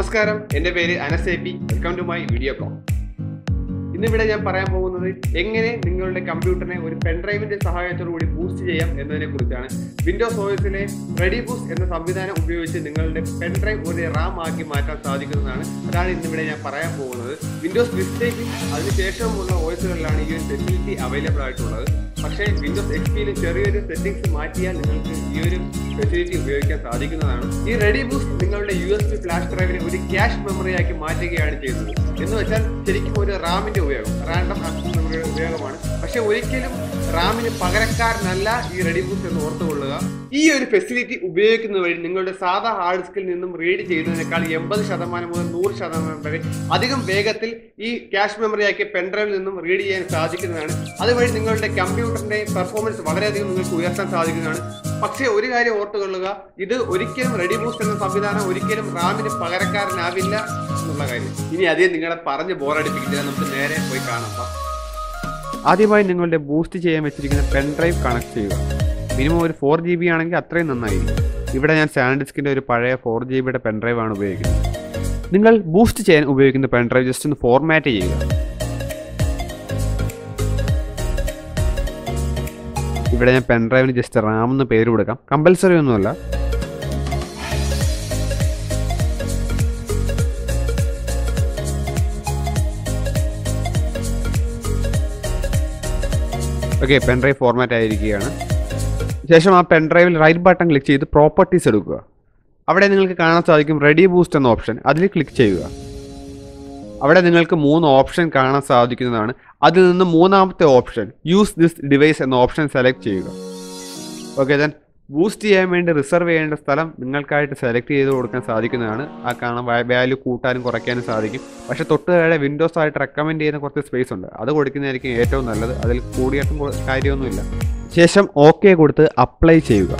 നമസ്കാരം എൻ്റെ പേര് Anas A P welcome to my video call ഇന്നിവിടെ ഞാൻ പറയാൻ പോകുന്നത് എങ്ങനെ നിങ്ങളുടെ കമ്പ്യൂട്ടറിനെ ഒരു പെൻഡ്രൈവിന്റെ സഹായത്തോടു കൂടി ബൂസ്റ്റ് ചെയ്യാം എന്നതിനെ കുറിച്ചാണ് വിൻഡോസ് ഓയസിലെ റെഡി ബൂസ്റ്റ് എന്ന സംവിധാനം ഉപയോഗിച്ച് നിങ്ങളുടെ പെൻഡ്രൈവ് ഒരു റാം ആക്കി മാറ്റാൻ സാധിക്കുന്നതാണ് അതാണ് ഇന്നിവിടെ ഞാൻ പറയാൻ പോകുന്നത് വിൻഡോസ് വിസ്റ്റേക്കും അതിനുശേഷമുള്ള ഓയസുകളിലാണ് ഈ ഒരു ഫെസിലിറ്റി അവൈലബിൾ ആയിട്ടുള്ളത് പക്ഷേ വിൻഡോസ് എക്സ്പിയിൽ ചെറിയൊരു സെറ്റിംഗ്സ് മാറ്റിയാൽ നിങ്ങൾക്ക് ഈ ഒരു ഫെസിലിറ്റി ഉപയോഗിക്കാൻ സാധിക്കുന്നതാണ് ഈ റെഡി ബൂസ്റ്റ് നിങ്ങളുടെ യു എസ് ബി ഫ്ലാഷ് ഡ്രൈവിനെ ഒരു ക്യാഷ് മെമ്മറിയാക്കി മാറ്റുകയാണ് ചെയ്യുന്നത് എന്ന് വെച്ചാൽ ശരിക്കും ഒരു റാമിന്റെ ഉപയോഗം റാൻഡം ആക്സസ് മെമ്മറിയുടെ ഉപയോഗമാണ് പക്ഷെ ഒരിക്കലും റാമിന് പകരക്കാരനല്ല ഈ റെഡി ബൂസ്റ്റ് എന്ന് ഓർത്തുകൊള്ളുക ഈ ഒരു ഫെസിലിറ്റി ഉപയോഗിക്കുന്ന വഴി നിങ്ങളുടെ സാധാ ഹാർഡ് ഡിസ്കിൽ നിന്നും റീഡ് ചെയ്യുന്നതിനേക്കാൾ എൺപത് ശതമാനം മുതൽ നൂറ് ശതമാനം വരെ അധികം വേഗത്തിൽ ഈ ക്യാഷ് മെമ്മറിയാക്കിയ പെൻഡ്രൈവിൽ നിന്നും റീഡ് ചെയ്യാൻ സാധിക്കുന്നതാണ് അതുവഴി നിങ്ങളുടെ കമ്പ്യൂട്ടറിന്റെ പെർഫോമൻസ് വളരെയധികം നിങ്ങൾക്ക് ഉയർത്താൻ സാധിക്കുന്നതാണ് പക്ഷേ ഒരു കാര്യം ഓർത്തുകൊള്ളുക ഇത് ഒരിക്കലും റെഡി ബൂസ്റ്റ് എന്ന സംവിധാനം ഒരിക്കലും റാമിന് പകരക്കാരനാവില്ല എന്നുള്ള കാര്യം ഇനി അധികം നിങ്ങളെ പറഞ്ഞ് ബോറടിപ്പിക്കില്ല നമുക്ക് നേരെ പോയി കാണാം വാ. ആദ്യമായി നിങ്ങളുടെ ബൂസ്റ്റ് ചെയ്യാൻ വെച്ചിരിക്കുന്ന പെൻഡ്രൈവ് കണക്ട് ചെയ്യുക മിനിമം ഒരു ഫോർ ജി ബി ആണെങ്കിൽ അത്രയും നന്നായിരിക്കും ഇവിടെ ഞാൻ സാൻഡ് ഡിസ്കിൻ്റെ ഒരു പഴയ ഫോർ ജി ബിയുടെ പെൻഡ്രൈവ് ആണ് ഉപയോഗിക്കുന്നത് നിങ്ങൾ ബൂസ്റ്റ് ചെയ്യാൻ ഉപയോഗിക്കുന്ന പെൻഡ്രൈവ് ജസ്റ്റ് ഒന്ന് ഫോർമാറ്റ് ചെയ്യുക ഇവിടെ ഞാൻ പെൻഡ്രൈവിന് ജസ്റ്റ് റാം എന്ന് പേര് കൊടുക്കാം കമ്പൽസറി ഒന്നുമല്ല ഓക്കെ പെൻഡ്രൈവ് ഫോർമാറ്റ് ആയിരിക്കുകയാണ് ശേഷം ആ പെൻഡ്രൈവിൽ റൈറ്റ് ബട്ടൺ ക്ലിക്ക് ചെയ്ത് പ്രോപ്പർട്ടീസ് എടുക്കുക അവിടെ നിങ്ങൾക്ക് കാണാൻ സാധിക്കും റെഡി ബൂസ്റ്റ് എന്ന ഓപ്ഷൻ അതിൽ ക്ലിക്ക് ചെയ്യുക അവിടെ നിങ്ങൾക്ക് മൂന്ന് ഓപ്ഷൻ കാണാൻ സാധിക്കുന്നതാണ് അതിൽ നിന്ന് മൂന്നാമത്തെ ഓപ്ഷൻ യൂസ് ദിസ് ഡിവൈസ് എന്ന ഓപ്ഷൻ സെലക്ട് ചെയ്യുക ഓക്കെ ദെൻ ബൂസ്റ്റ് ചെയ്യാൻ വേണ്ടി റിസർവ് ചെയ്യേണ്ട സ്ഥലം നിങ്ങൾക്കായിട്ട് സെലക്ട് ചെയ്ത് കൊടുക്കാൻ സാധിക്കുന്നതാണ് ആ കാണാൻ വാല്യൂ കൂട്ടാനും കുറയ്ക്കാനും സാധിക്കും പക്ഷേ തൊട്ട് താഴെ വിൻഡോസ് ആയിട്ട് റെക്കമെൻഡ് ചെയ്യുന്ന കുറച്ച് സ്പേസ് ഉണ്ട് അത് കൊടുക്കുന്നതായിരിക്കും ഏറ്റവും നല്ലത് അതിൽ കൂടിയിട്ടും കൊ- കാര്യമൊന്നുമില്ല ശേഷം ഓക്കെ കൊടുത്ത് അപ്ലൈ ചെയ്യുക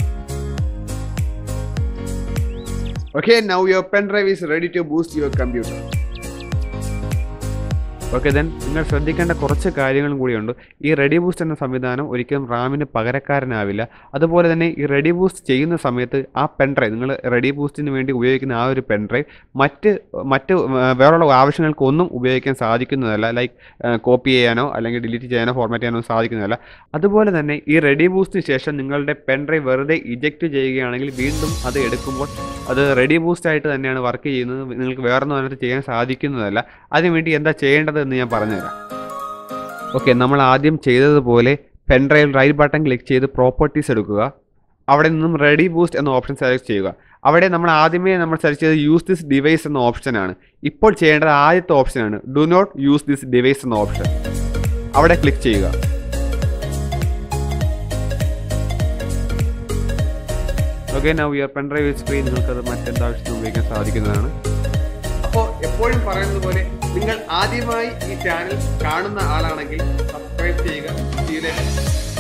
okay now your pen drive is ready to boost your computer okay then നിങ്ങൾ ശ്രദ്ധിക്കേണ്ട കുറച്ച് കാര്യങ്ങളും കൂടിയുണ്ട് ഈ റെഡി ബൂസ്റ്റ് എന്ന സംവിധാനം ഒരിക്കലും റാമിന് പകരക്കാരനാവില്ല അതുപോലെ തന്നെ ഈ റെഡി ബൂസ്റ്റ് ചെയ്യുന്ന സമയത്ത് ആ പെൻഡ്രൈവ് നിങ്ങൾ റെഡി ബൂസ്റ്റിന് വേണ്ടി ഉപയോഗിക്കുന്ന ആ ഒരു പെൻഡ്രൈവ് മറ്റ് മറ്റ് ആ, വേറെയുള്ള ആവശ്യങ്ങൾക്കൊന്നും ഉപയോഗിക്കാൻ സാധിക്കുന്നതല്ല ലൈക്ക് കോപ്പി ചെയ്യാനോ അല്ലെങ്കിൽ ഡിലീറ്റ് ചെയ്യാനോ ഫോർമാറ്റ് ചെയ്യാനോ സാധിക്കുന്നതല്ല അതുപോലെ തന്നെ ഈ റെഡി ബൂസ്റ്റിന് ശേഷം നിങ്ങളുടെ പെൻഡ്രൈവ് വെറുതെ ഇജക്റ്റ് ചെയ്യുകയാണെങ്കിൽ വീണ്ടും അത് എടുക്കുമ്പോൾ അത് റെഡി ബൂസ്റ്റ് ആയിട്ട് തന്നെയാണ് വർക്ക് ചെയ്യുന്നത് നിങ്ങൾക്ക് വേറൊന്നും അതിനകത്ത് ചെയ്യാൻ സാധിക്കുന്നതല്ല അതിനുവേണ്ടി എന്താ ചെയ്യേണ്ടത് എന്ന് ഞാൻ പറഞ്ഞുതരാം ഓക്കെ നമ്മൾ ആദ്യം ചെയ്തതുപോലെ പെൻഡ്രൈവ് റൈറ്റ് ബട്ടൺ ക്ലിക്ക് ചെയ്ത് പ്രോപ്പർട്ടീസ് എടുക്കുക അവിടെ നിന്നും റെഡി ബൂസ്റ്റ് എന്ന ഓപ്ഷൻ സെലക്ട് ചെയ്യുക അവിടെ നമ്മൾ ആദ്യമേ നമ്മൾ സെലക്ട് ചെയ്തത് യൂസ് ദിസ് ഡിവൈസ് എന്ന ഓപ്ഷനാണ് ഇപ്പോൾ ചെയ്യേണ്ടത് ആദ്യത്തെ ഓപ്ഷനാണ് do not use this device എന്ന ഓപ്ഷൻ അവിടെ ക്ലിക്ക് ചെയ്യുക okay now your pendrive is free നിങ്ങൾക്കത് മറ്റെന്താവശ്യത്തിന് ഉപയോഗിക്കാൻ സാധിക്കുന്നതാണ് അപ്പോൾ എപ്പോഴും പറയുന്നത് പോലെ നിങ്ങൾ ആദ്യമായി ഈ ചാനൽ കാണുന്ന ആളാണെങ്കിൽ സബ്സ്ക്രൈബ് ചെയ്യുക See you later.